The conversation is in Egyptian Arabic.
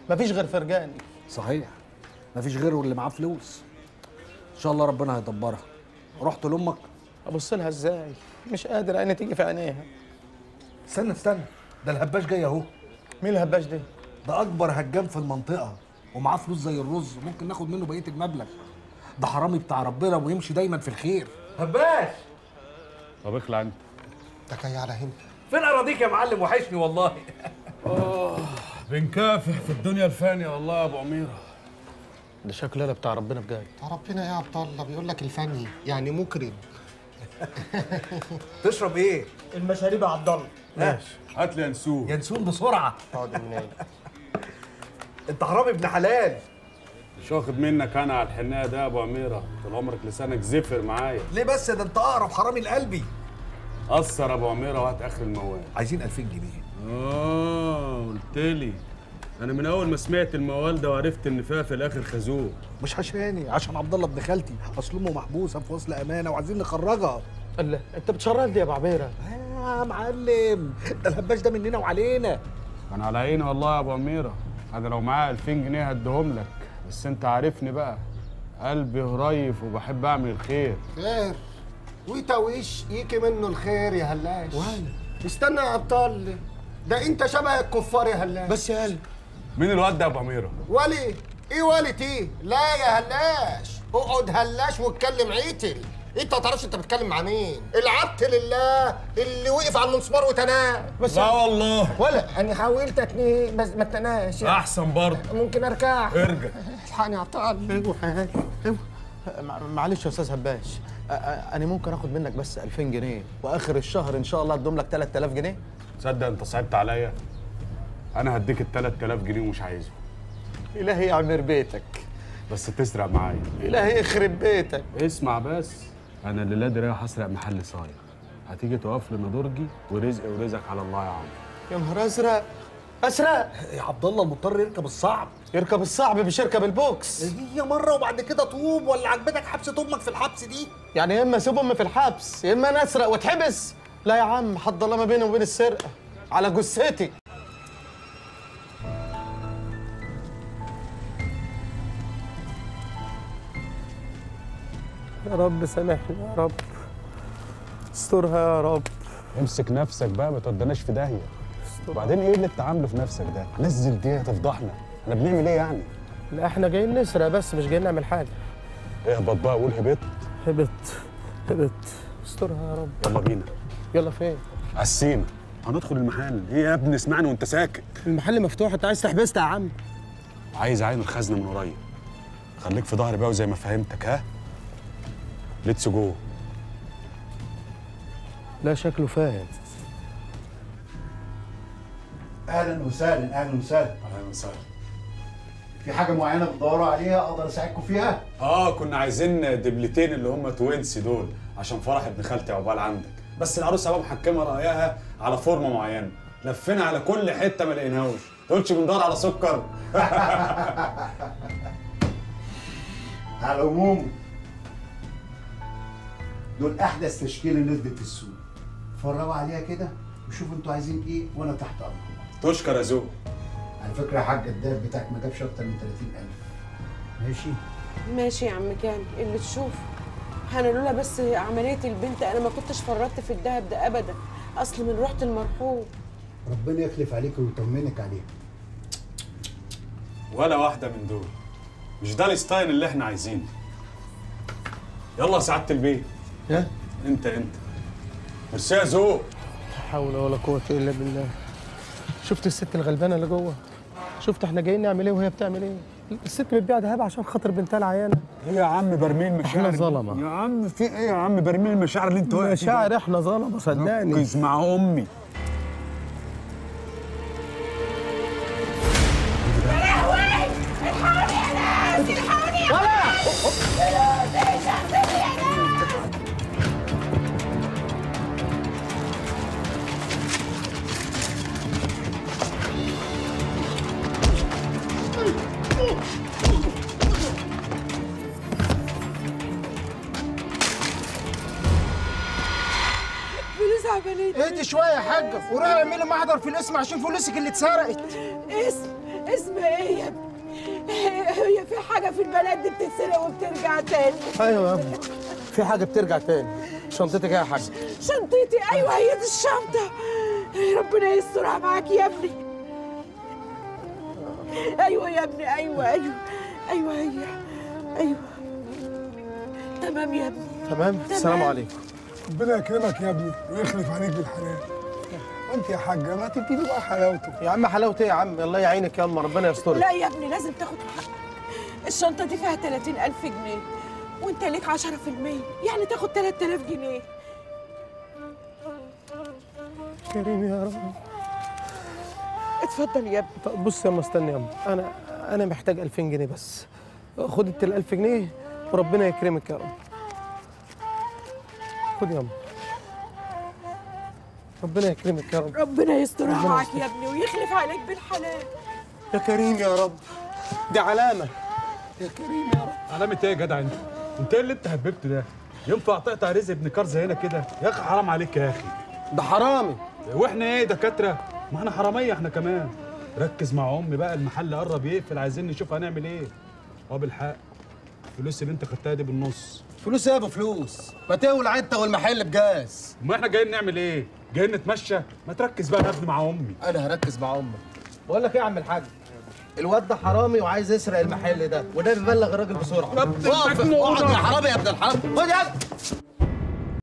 مفيش غير فرجاني صحيح مفيش غيره اللي معاه فلوس ان شاء الله ربنا هيدبرها رحت لامك ابص لها ازاي مش قادر عيني تيجي في عينيها استنى استنى ده الهباش جاي اهو مين الهباش ده ده اكبر هجام في المنطقه ومعاه فلوس زي الرز ممكن ناخد منه بقيه المبلغ ده حرامي بتاع ربنا ويمشي دايما في الخير هباش طب اخلع انت ده جاي على هنا فين اراضيك يا معلم وحشني والله بنكافح في الدنيا الفانية والله يا ابو عميرة ده شكله لا بتاع ربنا بجد يا ربنا يا عبد الله بيقول لك الفني يعني مكرم تشرب ايه المشاريب يا عبد الله ماشي هات لي ينسوه ينسون بسرعه حاضر منين انت حرامي ابن حلال مش واخد منك انا على الحنايه ده يا ابو عميرة طول عمرك لسانك زفر معايا ليه بس ده انت اقرب حرامي لقلبي قصر يا ابو عميرة وهات اخر الموال عايزين 2000 جنيه اه قلت لي انا من اول ما سمعت الموال ده وعرفت ان فيها في الاخر خازوق مش عشاني عشان عبد الله ابن خالتي اصل امه محبوسه في وصل امانه وعايزين نخرجها الله انت بتشرد لي يا ابو عبيره يا معلم ده الهباش ده مننا وعلينا كان على عيني والله يا ابو عميرة انا لو معايا 2000 جنيه هديهم لك بس انت عارفني بقى قلبي هريف وبحب اعمل الخير خير وتويش يجي منه الخير يا هلاش استنى يا عبد الله ده انت شبه الكفار يا هلاش بس يا قلبي مين الواد ده يا ابو عميرة ولي ايه ولي ايه لا يا هلاش اقعد هلاش واتكلم عيتل انت ما تعرفش انت بتتكلم مع مين العبد لله اللي وقف على المسمار وتناه بس لا والله ولا انا حاولت اتنيه بس ما اتناش احسن برضه ممكن اركع ارجع الحقني يا عبد الله مع- معلش يا استاذ هباش أ- أ- انا ممكن اخد منك بس 2000 جنيه واخر الشهر ان شاء الله ادوم لك 3000 جنيه تصدق انت صعبت عليا انا هديك ال 3000 جنيه ومش عايزه الهي يعمر بيتك بس تسرق معايا الهي يخرب بيتك اسمع بس انا الليله دي رايح اسرق محل صايع هتيجي تقف لي درجي ورزقي ورزقك على الله يا عم يا نهار ازرق اسرق يا عبد الله المضطر يركب الصعب يركب الصعب مش يركب البوكس هي مره وبعد كده طوب ولا عجبتك حبسه امك في الحبس دي يعني يا اما اسيب امي في الحبس يا اما انا اسرق واتحبس لا يا عم حد الله ما بيني وبين السرقه على جثتي يا رب سامحني يا رب استرها يا رب امسك نفسك بقى ما تودناش في داهيه وبعدين ايه اللي انت عامله في نفسك ده نزل دي هتفضحنا احنا بنعمل ايه يعني لا احنا جايين نسرق بس مش جايين نعمل حاجه اهبط بقى قول هبط هبت هبت استرها يا رب يلا بينا يلا فين عسينا هندخل المحل ايه يا ابني اسمعني وانت ساكت المحل مفتوح انت عايز تحبسنا يا عم عايز عين الخزنه من قريب خليك في ظهري بقى وزي ما فهمتك ها ليتس جو لا شكله فاهم اهلا وسهلا اهلا وسهلا اهلا وسهلا في حاجه معينه بتدوروا عليها اقدر اساعدكم فيها اه كنا عايزين دبلتين اللي هم توينسي دول عشان فرح ابن خالتي عقبال عندك بس العروسه بقى محكمه رايها على فورمه معينه لفينا على كل حته ما لقيناهوش تقولش بندور على سكر على العموم دول احدث تشكيله نزلت في السوق اتفرجوا عليها كده وشوفوا انتوا عايزين ايه وانا تحت امركم تشكر يا زوق على فكره يا حاج الدهب بتاعك ما جابش اكتر من 30000 ماشي ماشي يا عم كامل اللي تشوفه انا لولا بس عمليه البنت انا ما كنتش فرطت في الذهب ده ابدا اصل من رحت المرحوم ربنا يخلف عليك ويطمنك عليها ولا واحده من دول مش ده الستايل اللي احنا عايزينه يلا يا سعاده البيت ها انت انت ميرسي يا ذوق لا حول ولا قوة إلا بالله شفت الست الغلبانة اللي جوه شفت احنا جايين نعمل ايه وهي بتعمل ايه الست بتبيع دهب عشان خاطر بنتها العيانة ايه يا عم برميل مشاعر احنا ظلمة. يا عم في ايه يا عم برميل المشاعر اللي انت واقع فيه ده؟ مشاعر احنا ظلمة صدقني ركز مع امي فلوس عمليه اهدي شويه يا حاجه وروحي اعملي محضر في الاسم عشان فلوسك اللي اتسرقت اسم اسم ايه يا البنات دي بتتسرق وبترجع تاني ايوه يا ابني في حاجه بترجع تاني شنطتك إيه يا حاج شنطتي ايوه هي دي الشنطه ربنا يسترها معاك يا ابني ايوه يا ابني ايوه ايوه ايوه هي ايوه تمام يا ابني تمام السلام عليكم ربنا يكرمك يا ابني ويخلف عليك بالحلال وانت يا حاجه ما تديله بقى حلاوته يا عم حلاوه ايه يا عم الله يعينك يا أما ربنا يسترك لا يا ابني لازم تاخد حقك الشنطه دي فيها 30000 جنيه وانت ليك 10% يعني تاخد 3000 جنيه كريم يا رب اتفضل يا ابني طب بص يا أما استني يا أما انا انا محتاج 2000 جنيه بس خد انت ال 1000 جنيه وربنا يكرمك يا رب خد يا أما ربنا يكرمك يا رب ربنا يسترها ربنا معاك يستر. يا ابني ويخلف عليك بالحلال يا كريم يا رب دي علامه يا كريم يا رب علامة ايه يا جدع انت؟ انت ايه اللي انت هببته ده؟ ينفع تقطع رزق ابن كرزة هنا كده؟ يا اخي حرام عليك يا اخي ده حرامي واحنا ايه دكاترة؟ ما احنا حرامية احنا كمان ركز مع امي بقى المحل قرب يقفل عايزين نشوف هنعمل ايه هو بالحق الفلوس اللي انت خدتها دي بالنص فلوس ايه يا ابو فلوس ما تولع انت والمحل بجاز ما احنا جايين نعمل ايه؟ جايين نتمشى؟ ما تركز بقى يا ابني مع امي انا هركز مع امك بقول لك ايه يا عم الحاج الواد ده حرامي وعايز يسرق المحل ده وده بيبلغ الراجل بسرعه يا ابن اقف المجنونة. اقعد يا حرامي يا ابن الحرام خد يا